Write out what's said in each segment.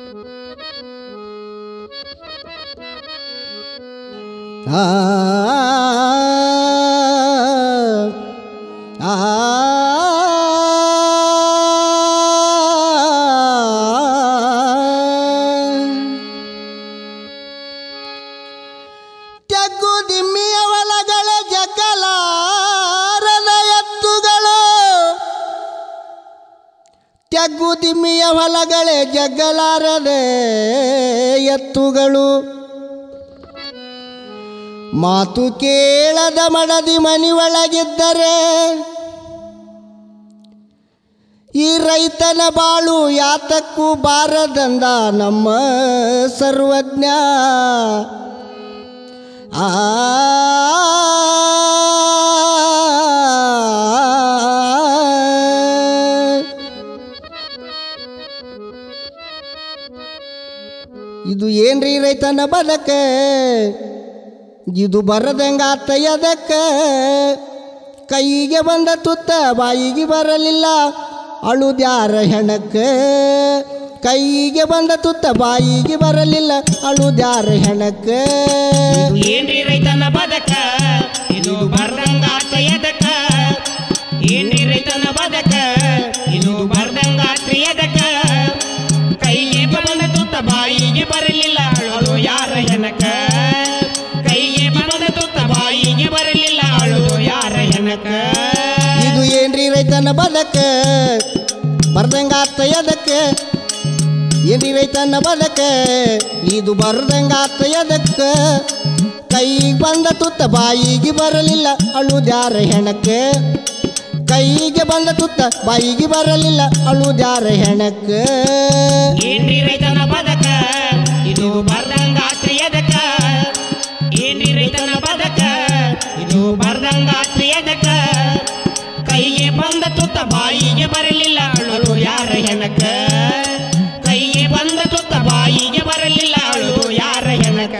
ಆ ಆ ತೆಗ್ಗು ದಿಮ್ಮಿಯ ಒಳಗಳ ಜಗ್ಗಲಾರದ ಎತ್ತುಗಳು ತೆಗ್ಗು ದಿಮ್ಮಿಯ ಹೊಲಗಳೇ ಜಗ್ಗಲಾರದೆ ಎತ್ತುಗಳು ಮಾತು ಕೇಳದ ಮಡದಿ ಮನಿ ಒಳಗಿದ್ದರೆ ಈ ರೈತನ ಬಾಳು ಯಾತಕ್ಕೂ ಬಾರದಂದ ನಮ್ಮ ಸರ್ವಜ್ಞ ಆ ಇದು ಏನ್ರಿ ರೈತನ ಬದಕ ಇದು ಬರದಂಗಾತ ಎದಕ್ಕ ಕೈಗೆ ಬಂದ ತುತ್ತ ಬಾಯಿಗೆ ಬರಲಿಲ್ಲ ಅಳುದ್ಯಾರ ಹೆಣಕ್ಕ ಕೈಗೆ ಬಂದ ತುತ್ತ ಬಾಯಿಗೆ ಬರಲಿಲ್ಲ ಅಳುದ್ಯಾರ ಹೆಣಕ್ಕ ಇದು ಏನ್ರಿ ರೈತನ ಬದಕ ಇದು ಬರ್ದಂಗಾತ ಎದಕ ಏನ್ರಿ ರೈತನ ಬದಕ ಇದು ಬರ್ದಂಗಾತ ಎದಕ ಕೈಗೆ ಬಂದ ತುತ್ತ ಬಾಯಿಗೆ ಬರಲಿಲ್ಲ ಅಳು ಯಾರ ಹೆನಕ ಕೈಗೆ ಬಂದ ತುತ್ತ ಬಾಯಿಗೆ ಬರಲಿಲ್ಲ ಅಳು ಯಾರ ಹೆನಕ ಇದು ಏನ್ರಿ ರೈತನ ಬದಕ ಬರ್ದಂಗಾತ ಎದಕ್ಕ ಏನ್ರಿ ರೈತನ ಬದಕ ಇದು ಬರ್ದಂಗಾತ ಎದಕ್ಕ ಕೈಗೆ ಬಂದ ತುತ್ತ ಬಾಯಿಗೆ ಬರಲಿಲ್ಲ ಅಳುದ್ಯಾರ ಹೆಣಕ್ಕ ಕೈಗೆ ಬಂದ ತುತ್ತ ಬಾಯಿಗೆ ಬರಲಿಲ್ಲ ಅಳುದ್ಯಾರ ಹೆಣಕ್ಕ ಏನ್ರಿ ರೈತನ ಬದಕ ಇದು ಬರ್ದಂಗಾತ್ರಿ ಎದಕ ಏನ್ರಿ ರೈತನ ಬದಕ ಇದು ಬರ್ದಂಗಾತ್ರಿ ಎದಕ ಕೈಗೆ ಬಂದ ತುತ್ತ ಬಾಯಿಗೆ ಬರಲಿಲ್ಲ ಅಳು ಯಾರ ಹೆನಕ ಕೈಗೆ ಬಂದ ತುತ್ತ ಬಾಯಿಗೆ ಬರಲಿಲ್ಲ ಅಳು ಯಾರ ಹೆನಕ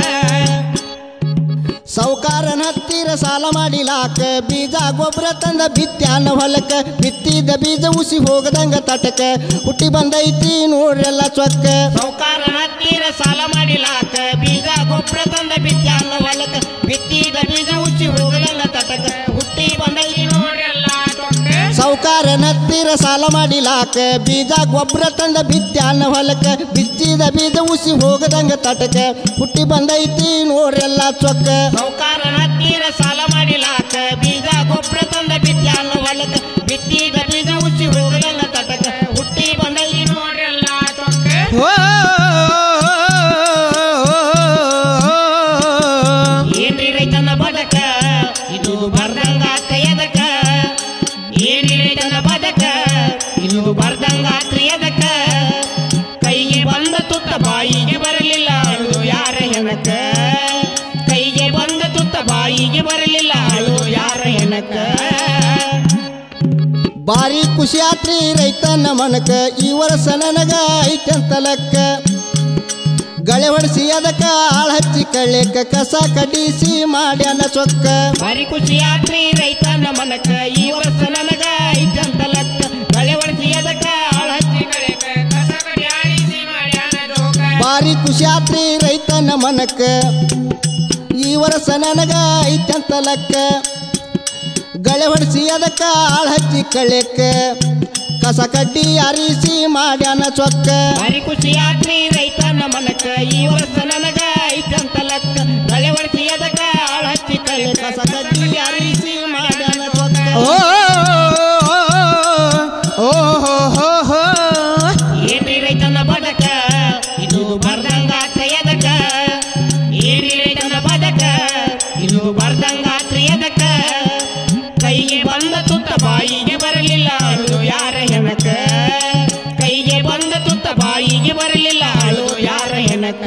ಸಾವುಕಾರನ ಹತ್ತಿರ ಸಾಲ ಮಾಡಿಲಾಕ ಬೀಜ ಗೊಬ್ಬರ ತಂದ ಬಿತ್ಯಾನ ಹೊಲಕ್ಕ ಬಿತ್ತಿದ ಬೀಜ ಉಸಿ ಹೋಗದಂಗ ತಟಕ ಹುಟ್ಟಿ ಬಂದೈತಿ ನೋಡ್ರೆಲ್ಲ ಚೊಕ್ಕ ಸೌಕಾರ ಹತ್ತಿರ ಸಾಲ ಮಾಡಿಲಾಕ ಬೀಜ ಗೊಬ್ಬರ ತಂದ ಬಿತ್ತಾನ ಹೊಲಕ ಬಿತ್ತಿದ ಬೀಜ ಉಚ್ಚಿ ಹೋಗಲಲ್ಲ ತಟಕ ಹುಟ್ಟಿ ಬಂದಲ್ಲಿ ನೋಡ್ರೆಲ್ಲ ಟೊಕ್ಕ ಸಾವುಕಾರನ ಹತ್ತಿರ ಸಾಲ ಮಾಡಿಲಾಕ ಬೀಜ ಗೊಬ್ಬರ ತಂದ ಬಿತ್ಯಾನ ಹೊಲಕ್ಕ ಬಿತ್ತಿದ ಬೀಜ ಉಸಿ ಹೋಗದಂಗ ತಟಕ ಹುಟ್ಟಿ ಬಂದೈತಿ ನೋಡ್ರೆಲ್ಲ ಚೊಕ್ಕ ಸೌಕಾರ ಹತ್ತಿರ ಸಾಲ ಮಾಡಿಲಾಕ ಬೀಜ ಗೊಬ್ಬರ ತಂದ ಬಿತ್ತಾನ ಹೊಲಕ ಬಿತ್ತಿದ ಬೀಜ ಉಚ್ಚಿ ಹೋಗಲಲ್ಲ ತಟಕ ಹುಟ್ಟಿ ಬಂದಲ್ಲಿ ನೋಡ್ರೆಲ್ಲ ಟೊಕ್ಕ ಏನ್ರಿ ರೈತನ ಬದಕ ಇದು ಬರ್ದಂಗಾತ ಎದಕ ಏನ್ರಿ ರೈತನ ಬದಕ ಇದು ಬರ್ದಂಗಾತ್ರಿ ಎದಕ ಕೈಗೆ ಬಂದ ತುತ್ತ ಬಾಯಿಗೆ ಬರಲಿಲ್ಲ ಅಳು ಯಾರ ಹೆನಕ ಕೈಗೆ ಬಂದ ತುತ್ತ ಬಾಯಿಗೆ ಬರಲಿಲ್ಲ ಅಳು ಯಾರ ಹೆನಕ ಬಾರಿ ಖುಷಿ ಆತ್ರಿ ರೈತನ ಮನಕ ಈ ವರ್ಷ ನನಗ ಐತಂತ ಲೆಕ್ಕ ಗಳೆ ಹೊಡಿಸಿ ಅದಕ್ಕ ಆಳ್ ಹಚ್ಚಿ ಕಳ್ಳೆಕ ಕಸ ಕಡಿಸಿ ಮಾಡ್ಯಾನ ಚೊಕ್ಕ ಭಾರಿ ಖುಷಿ ಆತ್ರಿ ರೈತನ ಮನಕ ಈ ವರ್ಷ ನನಗ ಐತಂತ ಲೆಕ್ಕ ಗಳೆ ಹೊಡೆಸಿ ಎದಕ ಆಳ ಹಚ್ಚಿ ಕಳೆಕ ಕಸ ಕಡಿ ಆಡಿಸಿ ಮಾಡ್ಯಾನ ಜೋಗ ಬಾರಿ ಖುಷಿ ಆತ್ರಿ ರೈತನ ಮನಕ ಈ ವರ್ಷ ನನಗ ಐತಂತ ಲೆಕ್ಕ ಗಳೆ ಹೊಡಿಸಿ ಅದಕ್ಕ ಆಳ್ ಹಚ್ಚಿ ಕಳ್ಳೆಕ ಕಸ ಕಡ್ಡಿ ಅರಿಸಿ ಮಾಡ್ಯಾನ ಚೊಕ್ಕ ಭಾರಿ ಖುಷಿ ಆತ್ರಿ ರೈತನ ಮನಕ ಈ ವರ್ಷ ನನಗ ಐತಂತ ಲೆಕ್ಕ ಗಳೆ ಹೊಡೆಸಿ ಎದಕ ಆಳ ಹಚ್ಚಿ ಕಳೆ ಕಸ ಕಡ್ಡಿ ಆಡಿಸಿ ಮಾಡ್ಯಾನ ಜೋಗ ಓ ಓ ಹೋ ಹೋ ಹೋ ಏನ್ರಿ ರೈತನ ಬದಕ ಇದು ಬರ್ದಂಗಾತ್ರ ಎದಕ ಏನ್ರಿ ರೈತನ ಬದಕ ಇದು ಬರ್ದಂಗಾತ್ರ ಎದಕ ಕೈಗೆ ಬಂದ ತುತ್ತ ಬಾಯಿಗೆ ಬರಲಿಲ್ಲ ಅಳು ಯಾರ ಹೆನಕ ಕೈಗೆ ಬಂದ ತುತ್ತ ಬಾಯಿಗೆ ಬರಲಿಲ್ಲ ಅಳು ಯಾರ ಹೆನಕ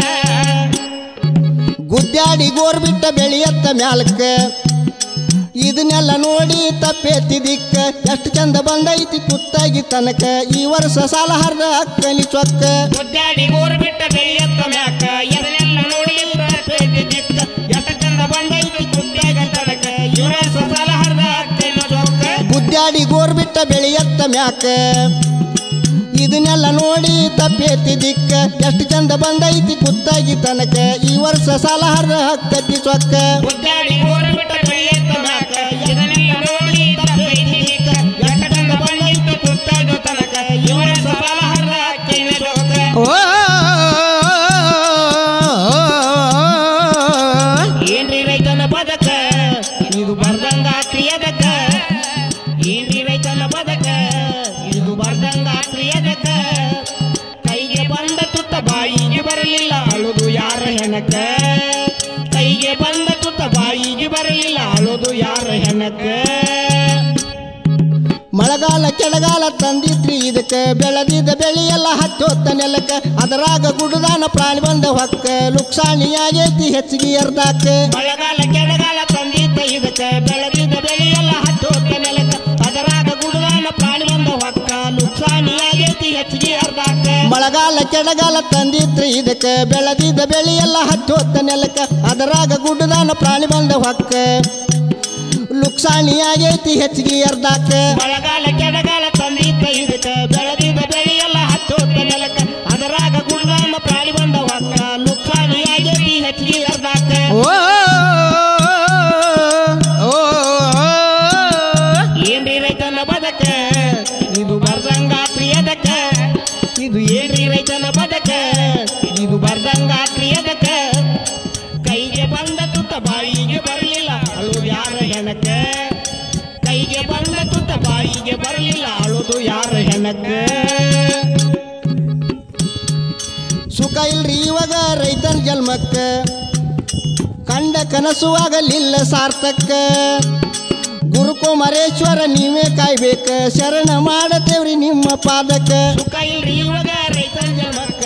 ಗುದ್ದಾಡಿ ಗೋರ್ ಬಿಟ್ಟ ಬೆಳೆಯತ್ತ ಮ್ಯಾಲಕ್ಕ ಇದನ್ನೆಲ್ಲ ನೋಡಿ ತಪ್ಪೇತಿ ದಿಕ್ಕ ಎಷ್ಟು ಚಂದ ಬಂದೈತಿ ಕುತ್ತಾಗಿ ತನಕ ಈ ವರ್ಷ ಸಾಲ ಹರ್ದ ಅಕ್ಕಲಿ ಚೊಕ್ಕ ಮುದ್ದಾಡಿ ಗೋರು ಬಿಟ್ಟ ಬೆಳೆಯತ್ತ ಮ್ಯಾಕ ಎದನೆಲ್ಲ ನೋಡಿ ದಿಕ್ಕ ಎಷ್ಟ ಚಂದ ಬಂದೈತಿ ಕುಟ್ಟ್ಯಾಗ ತನಕ ಇವರ ಸಸಾಲ ಹರ್ದ ಆಗ್ತೇನೋ ಜೋಕ ಗುದ್ದಾಡಿ ಗೋರ್ ಬಿಟ್ಟ ಬೆಳೆಯತ್ತ ಮ್ಯಾಕ ಇದನ್ನೆಲ್ಲ ನೋಡಿ ತಪ್ಪೇತಿ ದಿಕ್ಕ ಎಷ್ಟು ಚಂದ ಬಂದೈತಿ ಕುತ್ತಾಗಿ ತನಕ ಈ ವರ್ಷ ಸಾಲ ಹರ್ದ ಹಕ್ಕತಿ ಚೊಕ್ಕ ಗುದ್ದಾಡಿ ಗೋರ ಬಿಟ್ಟ ಕೈಯೆತ್ತ ಮ್ಯಾಕ ಇದನ್ನೆಲ್ಲ ನೋಡಿ ತಪ್ಪೈತಿ ಈಕ. ಎಷ್ಟ ಚಂದ ಬಂದೈತಿ ತುತ್ತಾಯ್ತು ತನಕ ಇವರ ಸವಾಲ ಹರ್ದ ಹಕ್ಕಿನ ಜೋಕ ಏನ್ರಿ ರೈತನ ಬದಕ ಇದು ಬರ್ದಂಗ ಕ್ರಿಯದಕ ಏನ್ರಿ ರೈತನ ಬದಕ ಇದು ಬರ್ದಂಗ ಕ್ರಿಯದಕ ಕೈಗೆ ಬಂದ ತುತ್ತ ಬಾಯಿಗೆ ಬರಲಿಲ್ಲ ಅಳುದು ಯಾರ ಹೆಣಕ ಕೈಗೆ ಬಂದ ತುತ್ತ ಬಾಯಿಗೆ ಬರಲಿಲ್ಲ ಅಳುದು ಯಾರ ಹೆಣಕ ಮಳೆಗಾಲ ಕೆಳಗಾಲ ತಂದಿತ್ರಿ ಇದಕ್ಕ ಬೆಳೆದಿದ್ದ ಬೆಳಿ ಎಲ್ಲ ಹತ್ತೊತ್ತ ನೆಲಕ್ಕ ಅದರಾಗ ಗುಡ್ದಾನ ಪ್ರಾಣಿ ಬಂದ ಹೊಕ್ಕ ಲುಕ್ಸಾಣಿಯಾಗೈತಿ ಹೆಚ್ಚಿಗೆ ಎರ್ದಾಕ ಮಳೆಗಾಲ ಕೆಳಗಾಲ ತಂದಿದ್ದ ಇದಕ್ಕ ಬೆಳೆದಿದ್ದ ಬೆಳೆಯೆಲ್ಲ ಹತ್ತೋತ್ತ ನೆಲಕ್ಕ ಅದರಾಗ ಗುಡುಗಾನ ಪ್ರಾಣಿ ಬಂದ ಹೊಕ್ಕ ನುಕ್ಸಾನಿಯಾಗೈತಿ ಹೆಚ್ಚಿಗೆ ಅರ್ಧಾಕ ಮಳೆಗಾಲ ಕೆಳಗಾಲ ತಂದಿತ್ರಿ ಇದಕ್ಕ ಬೆಳೆದಿದ್ದ ಬೆಳಿ ಎಲ್ಲ ಹತ್ತೊತ್ತ ನೆಲಕ್ಕ ಅದರಾಗ ಗುಡ್ದಾನ ಪ್ರಾಣಿ ಬಂದ ಹೊಕ್ಕ ಲುಕ್ಸಾಣಿಯಾಗೈತಿ ಹೆಚ್ಚಿಗೆ ಎರ್ದಾಕ ಮಳೆಗಾಲ ಕೆಳಗಾಲ ತಂದಿದ್ದ ಇದಕ್ಕ ಬೆಳೆದಿದ್ದ ಬೆಳೆಯೆಲ್ಲ ಹತ್ತೋತ್ತ ನೆಲಕ್ಕ ಅದರಾಗ ಗುಡುಗಾನ ಪ್ರಾಣಿ ಬಂದ ಹೊಕ್ಕ ನುಕ್ಸಾನಿಯಾಗೈತಿ ಹೆಚ್ಚಿಗೆ ಅರ್ಧಾಕ ಏನ್ರಿ ರೈತನ ಬದಕ ಇದು ಬರ್ದಂಗ ಪ್ರಿಯದಕ ಇದು ಏನ್ರಿ ರೈತನ ಬದಕ ಇದು ಬರ್ದಂಗ ಪ್ರಿಯದಕ ಕೈಗೆ ಬಂದ ತುತ್ತ ಬಾಯಿಗೆ ಬರಲಿಲ್ಲ ಅಳುದು ಯಾರ ಹೆಣಕ ಕೈಗೆ ಬಂದ ತುತ್ತ ಬಾಯಿಗೆ ಬರಲಿಲ್ಲ ಅಳುದು ಯಾರ ಹೆಣಕ ಸುಖ ಇಲ್ರಿ ಇವಾಗ ರೈತನ ಜನ್ಮಕ್ಕ ಕಂಡ ಕನಸು ಆಗಲಿಲ್ಲ ಸಾರ್ಥಕ್ಕ ಗುರುಕುಮಾರೇಶ್ವರ ನೀವೇ ಕಾಯ್ಬೇಕ ಶರಣ ಮಾಡತೇವ್ರಿ ನಿಮ್ಮ ಪಾದಕ್ಕ ಸುಖ ಇಲ್ರಿ ಇವಾಗ ರೈತನ ಜನ್ಮಕ್ಕ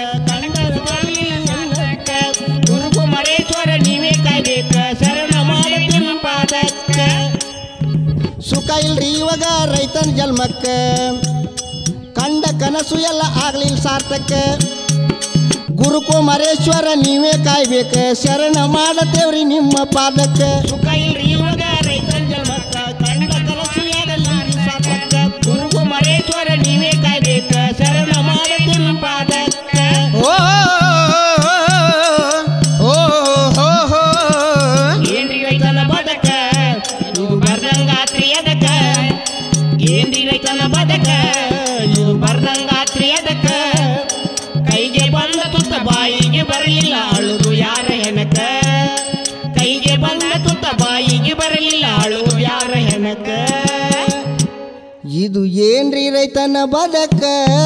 ಕಂಡ ಗುರುಕು ಮರೇಶ್ವರ ನೀವೇ ಕಾಯ್ಬೇಕ ಶರಣ ಮಾಡುತ್ತಿನ ಪಾದಕ್ಕ ಸುಖ ಇಲ್ರಿ ಇವಾಗ ರೈತನ ಜನ್ಮಕ್ಕ ಕಂಡ ಕನಸು ಎಲ್ಲ ಆಗ್ಲಿಲ್ಲ ಸಾರ್ಥಕ್ಕ ಗುರುಕುಮಾರೇಶ್ವರ ನೀವೇ ಕಾಯ್ಬೇಕ ಶರಣ ಮಾಡತೇವ್ರಿ ನಿಮ್ಮ ಪಾದಕ್ಕ ಸುಖ ಇಲ್ರಿ ಇವಾಗ ರೈತನ ಜನ್ಮಕ್ಕ ಕಂಡ ಕನಸು ಯಾಗಲ್ಲ ಸಾಕಕ್ಕ ಗುರುಕು ಮರೇಶ್ವರ ನೀವೇ ಕಾಯ್ಬೇಕ ಶರಣ ಮಾಡುತ್ತಿನ ಪಾದಕ್ಕ ಓ ಓ ಹೋ ಹೋ ಏನ್ರಿ ರೈತನ ಬದಕ ಇದು ಬರ್ದಂಗಾತ್ರಿ ಅದಕ್ಕ ಏನ್ರಿ ರೈತನ ಬದಕ ಇದು ಬರ್ದಂಗಾತ್ರಿ ಅದಕ್ಕ ಕೈಗೆ ಬಂದ ತುತ್ತ ಬಾಯಿಗೆ ಬರಲಿಲ್ಲ ಅಳುದು ಯಾರ ಹೆಣಕ ಕೈಗೆ ಬಂದ ತುತ್ತ ಬಾಯಿಗೆ ಬರಲಿಲ್ಲ ಅಳುದು ಯಾರ ಹೆಣಕ ಇದು ಏನ್ರಿ ರೈತನ ಬದಕ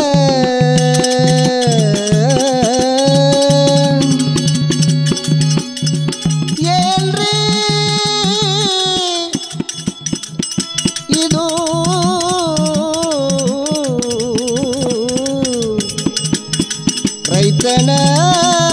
ಏನ್ರಿ ಇದು ರೈತನ